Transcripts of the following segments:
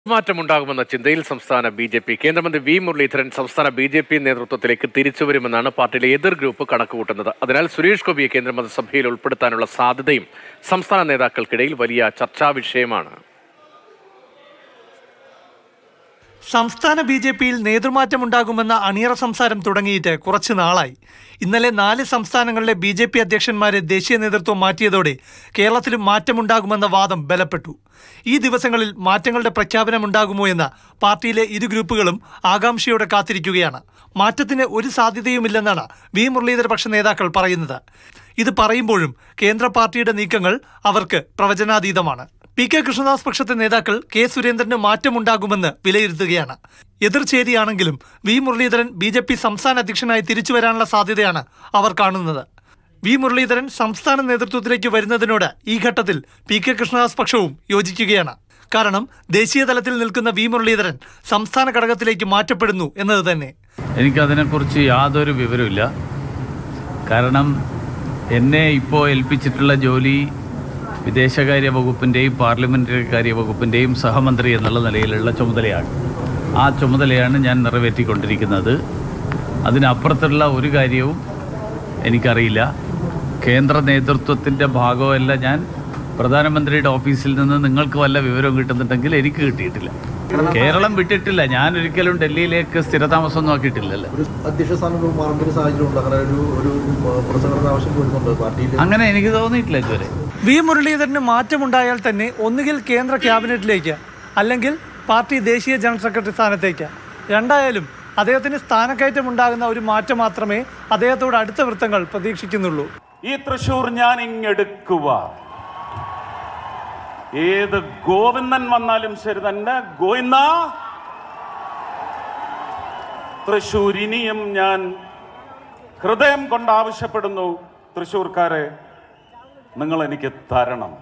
മാറ്റമുണ്ടാകുമെന്ന ചിന്തയിൽ സംസ്ഥാന B J P കേന്ദ്രമന്ത്രി വി മുരളീധരൻ സംസ്ഥാന ബി ജെ പി നേതൃത്വത്തിലേക്ക് തിരിച്ചുവരുമെന്നാണ് പാർട്ടിയിലെ എതിർ ഗ്രൂപ്പ് കണക്കുകൂട്ടുന്നത് അതിനാൽ സുരേഷ് ഗോപിയെ കേന്ദ്രമന്ത്രിസഭയിൽ ഉൾപ്പെടുത്താനുള്ള സാധ്യതയും സംസ്ഥാന നേതാക്കൾക്കിടയിൽ വലിയ ചർച്ചാ വിഷയമാണ് സംസ്ഥാന ബി ജെ പിയിൽ നേതൃമാറ്റമുണ്ടാകുമെന്ന അണിയറ സംസാരം തുടങ്ങിയിട്ട് കുറച്ചു നാളായി ഇന്നലെ നാല് സംസ്ഥാനങ്ങളിലെ ബി ജെ പി അധ്യക്ഷന്മാരെ ദേശീയ നേതൃത്വം മാറ്റിയതോടെ കേരളത്തിലും മാറ്റമുണ്ടാകുമെന്ന വാദം ബലപ്പെട്ടു ഈ ദിവസങ്ങളിൽ മാറ്റങ്ങളുടെ പ്രഖ്യാപനമുണ്ടാകുമോ എന്ന പാർട്ടിയിലെ ഇരു ഗ്രൂപ്പുകളും ആകാംക്ഷയോടെ കാത്തിരിക്കുകയാണ് മാറ്റത്തിന് ഒരു സാധ്യതയുമില്ലെന്നാണ് വി മുരളീധര പക്ഷ നേതാക്കൾ പറയുന്നത് ഇത് പറയുമ്പോഴും കേന്ദ്ര പാർട്ടിയുടെ നീക്കങ്ങൾ അവർക്ക് പ്രവചനാതീതമാണ് പി കെ കൃഷ്ണദാസ് പക്ഷത്തെ നേതാക്കൾ കെ സുരേന്ദ്രന് മാറ്റമുണ്ടാകുമെന്ന് വിലയിരുത്തുകയാണ് എതിർചേരിയാണെങ്കിലും V Muraleedharan B J P സംസ്ഥാന അധ്യക്ഷനായി തിരിച്ചു വരാനുള്ള സാധ്യതയാണ് അവർ കാണുന്നത് വി മുരളീധരൻ സംസ്ഥാന നേതൃത്വത്തിലേക്ക് വരുന്നതിനോട് ഈ ഘട്ടത്തിൽ പി കെ കൃഷ്ണദാസ് പക്ഷവും യോജിക്കുകയാണ് കാരണം ദേശീയ തലത്തിൽ നിൽക്കുന്ന വി മുരളീധരൻ സംസ്ഥാന ഘടകത്തിലേക്ക് മാറ്റപ്പെടുന്നു എന്നത് തന്നെ എനിക്കതിനെക്കുറിച്ച് യാതൊരു വിവരമില്ല കാരണം എന്നെ ഇപ്പോൾ ഏൽപ്പിച്ചിട്ടുള്ള ജോലി വിദേശകാര്യ വകുപ്പിൻ്റെയും പാർലമെൻ്ററി കാര്യ വകുപ്പിൻ്റെയും സഹമന്ത്രി എന്നുള്ള നിലയിലുള്ള ചുമതലയാണ് ആ ചുമതലയാണ് ഞാൻ നിറവേറ്റിക്കൊണ്ടിരിക്കുന്നത് അതിനപ്പുറത്തുള്ള ഒരു കാര്യവും എനിക്കറിയില്ല കേന്ദ്ര നേതൃത്വത്തിൻ്റെ ഭാഗമല്ല ഞാൻ പ്രധാനമന്ത്രിയുടെ ഓഫീസിൽ നിന്ന് നിങ്ങൾക്ക് വല്ല വിവരവും കിട്ടുന്നുണ്ടെങ്കിൽ എനിക്ക് കിട്ടിയിട്ടില്ല കേരളം വിട്ടിട്ടില്ല ഞാൻ ഒരിക്കലും ഡൽഹിയിലേക്ക് സ്ഥിരതാമസമൊന്നും ആക്കിയിട്ടില്ലല്ലോ ഒരു അധ്യക്ഷ സ്ഥാനം മാറേണ്ട ഒരു സാഹചര്യം ഉണ്ട് അങ്ങനെ ഒരു ഒരു പുറസംഘടന ആവശ്യം വരുന്നുണ്ട് പാർട്ടിയിൽ അങ്ങനെ എനിക്ക് തോന്നിയിട്ടില്ല ഇതുവരെ വി മുരളീധരന് മാറ്റമുണ്ടായാൽ തന്നെ ഒന്നുകിൽ കേന്ദ്ര ക്യാബിനറ്റിലേക്ക് അല്ലെങ്കിൽ പാർട്ടി ദേശീയ ജനറൽ സെക്രട്ടറി സ്ഥാനത്തേക്ക് രണ്ടായാലും അദ്ദേഹത്തിന് സ്ഥാനക്കയറ്റം ഉണ്ടാകുന്ന ഒരു മാറ്റം മാത്രമേ അദ്ദേഹത്തോട് അടുത്ത വൃത്തങ്ങൾ പ്രതീക്ഷിക്കുന്നുള്ളൂ ഈ തൃശൂർ ഞാൻ ഇങ്ങെടുക്കുക ഏത് ഗോവിന്ദൻ വന്നാലും ശരി തന്നെ ഗോവിന്ദ തൃശൂർ ഇനിയും ഞാൻ ഹൃദയം കൊണ്ട് ആവശ്യപ്പെടുന്നു തൃശൂർക്കാരെ നിങ്ങൾ എനിക്ക് തരണം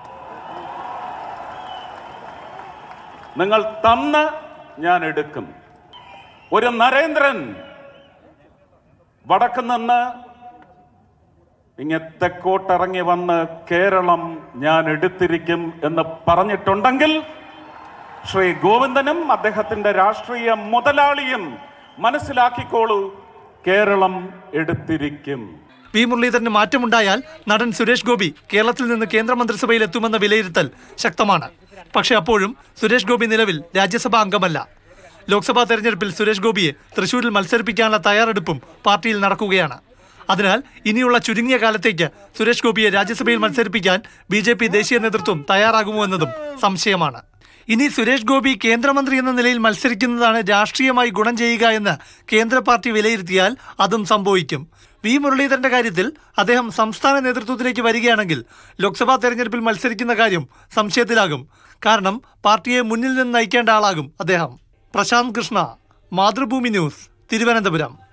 നിങ്ങൾ തന്ന് ഞാൻ എടുക്കും ഒരു നരേന്ദ്രൻ വടക്ക് നിന്ന് ഇങ്ങ തെക്കോട്ടിറങ്ങി വന്ന് കേരളം ഞാൻ എടുത്തിരിക്കും എന്ന് പറഞ്ഞിട്ടുണ്ടെങ്കിൽ ശ്രീ ഗോവിന്ദനും അദ്ദേഹത്തിന്റെ രാഷ്ട്രീയ മുതലാളിയും മനസ്സിലാക്കിക്കോളൂ കേരളം എടുത്തിരിക്കും വി മുരളീധരന് മാറ്റമുണ്ടായാൽ നടൻ സുരേഷ് ഗോപി കേരളത്തിൽ നിന്ന് കേന്ദ്രമന്ത്രിസഭയിൽ എത്തുമെന്ന വിലയിരുത്തൽ ശക്തമാണ് പക്ഷേ അപ്പോഴും സുരേഷ് ഗോപി നിലവിൽ രാജ്യസഭാ അംഗമല്ല ലോക്സഭാ തെരഞ്ഞെടുപ്പിൽ സുരേഷ് ഗോപിയെ തൃശൂരിൽ മത്സരിപ്പിക്കാനുള്ള തയ്യാറെടുപ്പും പാർട്ടിയിൽ നടക്കുകയാണ് അതിനാൽ ഇനിയുള്ള ചുരുങ്ങിയ കാലത്തേക്ക് സുരേഷ് ഗോപിയെ രാജ്യസഭയിൽ മത്സരിപ്പിക്കാൻ ബി ജെ പി ദേശീയ നേതൃത്വം തയ്യാറാകുമോ എന്നതും സംശയമാണ് ഇനി സുരേഷ് ഗോപി കേന്ദ്രമന്ത്രി എന്ന നിലയിൽ മത്സരിക്കുന്നതാണ് രാഷ്ട്രീയമായി ഗുണം ചെയ്യുക എന്ന് കേന്ദ്ര പാർട്ടി വിലയിരുത്തിയാൽ അതും സംഭവിക്കും വി മുരളീധരന്റെ കാര്യത്തിൽ അദ്ദേഹം സംസ്ഥാന നേതൃത്വത്തിലേക്ക് വരികയാണെങ്കിൽ ലോക്സഭാ തെരഞ്ഞെടുപ്പിൽ മത്സരിക്കുന്ന കാര്യം സംശയത്തിലാകും കാരണം പാർട്ടിയെ മുന്നിൽ നിന്ന് നയിക്കേണ്ട ആളാകും അദ്ദേഹം പ്രശാന്ത് കൃഷ്ണ മാതൃഭൂമി ന്യൂസ് തിരുവനന്തപുരം